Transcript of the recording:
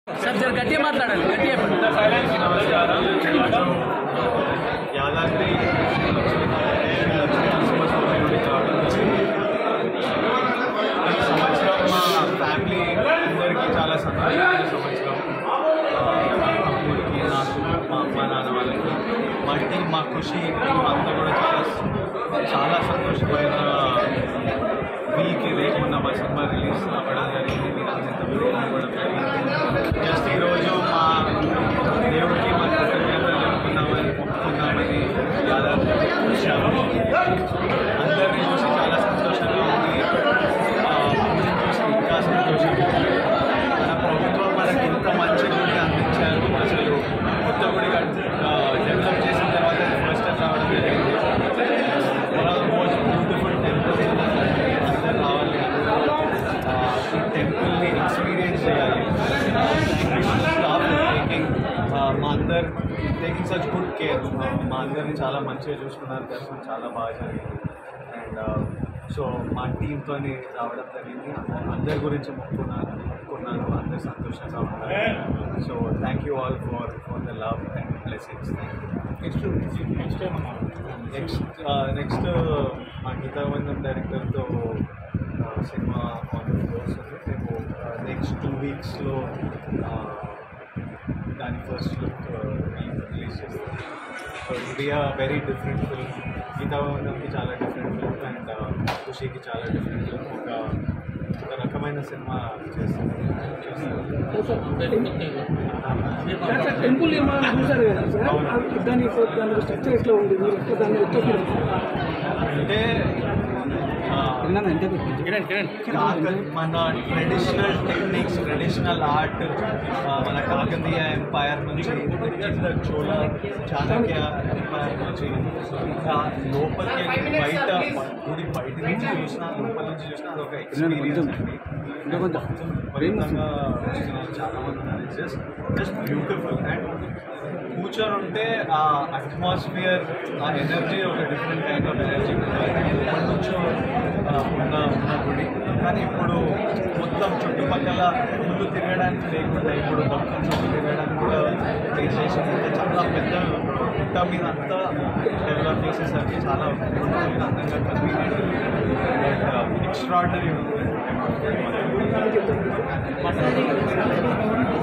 Sir జర గట్టిగా మాట్లాడాలి గట్టిగా చెప్పండి నమస్కారం యాదాద్రి క్రిస్మస్ నుండి రావడం జరిగింది. ఈ సంవత్సరం మా ఫ్యామిలీ అందరికీ చాలా సంతోషమైన సంవత్సరం అమ్ముడికి నాకు మా అమ్మ నాన్న వాళ్ళకి మా టీం మా ఖుషి టీం అంతా కూడా చాలా చాలా సంతోషమైన వీక్ ఇది మొన్న మా సినిమా రిలీజ్ అవ్వడం జరిగింది మీరు అంత కూడా జరిగింది జస్ట్ ఈరోజు మా దేవుడికి మా కృతజ్ఞతలు చెప్పుకున్నామని మొక్కుకున్నామని యాదాద్రి వచ్చాము అందరినీ చూసి చాలా సంతోషంగా ఉంది ఆ, అమ్మని చూసి ఇంకా సంతోషంగా ఉంది. మన ప్రభుత్వం మనకి ఇంత మంచి గుడి అందించారు అసలు కొత్త గుడి డెవలప్ చేసిన తర్వాత ఫస్ట్ టైం రావడం జరిగింది one of the most beautiful temple అందరూ రావాలి ఆ, ఈ టెంపుల్ని ఎక్స్పీరియన్స్ చేయాలి స్టాఫ్ టేకింగ్ మా అందరు టేకింగ్ సచ్ గుడ్ కేర్ మా అందరిని చాలా మంచిగా చూసుకున్నారు దర్శనం చాలా బాగా జరిగింది అండ్ సో మా టీంతో రావడం జరిగింది అందరి గురించి మొక్కున్నాను మొక్కున్నాను అందరు సంతోషంగా ఉన్నారు so thank you all for for the love and blessings thank you next next next next మా గీతాబంధం డైరెక్టర్తో సినిమా ఆన్ వస్తుంది మేము నెక్స్ట్ టూ వీక్స్లో దాని ఫస్ట్ లుక్ రిలీజ్ చేస్తాం సో ఇది వెరీ డిఫరెంట్ ఫిల్మ్ గీతాబంధంకి చాలా డిఫరెంట్ ఫిల్మ్ అండ్ ఖుషికి చాలా డిఫరెంట్ ఫిల్మ్ ఒక ఒక రకమైన సినిమా చేస్తాం సార్ టెంపుల్ నిర్మాణం చూసారు కదా సార్ అవును. దాని దాని స్ట్రక్చర్ ఎట్లా ఉంది మీరు ఎట్లా దాన్ని ఎట్లా feel అవుతుంది? అంటే ఆ, కిరణ్ కిరణ్ కాక మన ట్రెడిషనల్ టెక్నిక్స్ ట్రెడిషనల్ ఆర్ట్ మన కాకతీయ ఎంపైర్ నుంచి కింద చోళ చాణక్య ఎంపైర్ నుంచి ఇంకా లోపలికి వెళ్ళి బయట గుడి బయట నుంచి చూసినా లోపల నుంచి చూసినా అదొక ఎక్స్పీరియన్స్ అండి విపరీతంగా వస్తున్నారు చాలా మంది ఉన్నారు జస్ట్ జస్ట్ బ్యూటిఫుల్ అండ్ కూర్చొని ఉంటే ఆ అట్మాస్ఫియర్ ఆ ఎనర్జీ ఒక డిఫరెంట్ కైండ్ ఆఫ్ ఎనర్జీ ఎప్పటి నుంచో ఆ, ఉన్న ఉన్న గుడి కానీ ఇప్పుడు మొత్తం చుట్టుపక్కల ముందు తిరగడానికి లేకుండా ఇప్పుడు మొత్తం చుట్టూ తిరగడానికి కూడా ప్లేస్ చేసి ఇంకా చాలా పెద్ద గుట్ట మీద అంతా డెవలప్ చేసేసరికి చాలా అందంగా కన్వీనియంట్ ఎక్స్ట్రాడనరీ ఉంది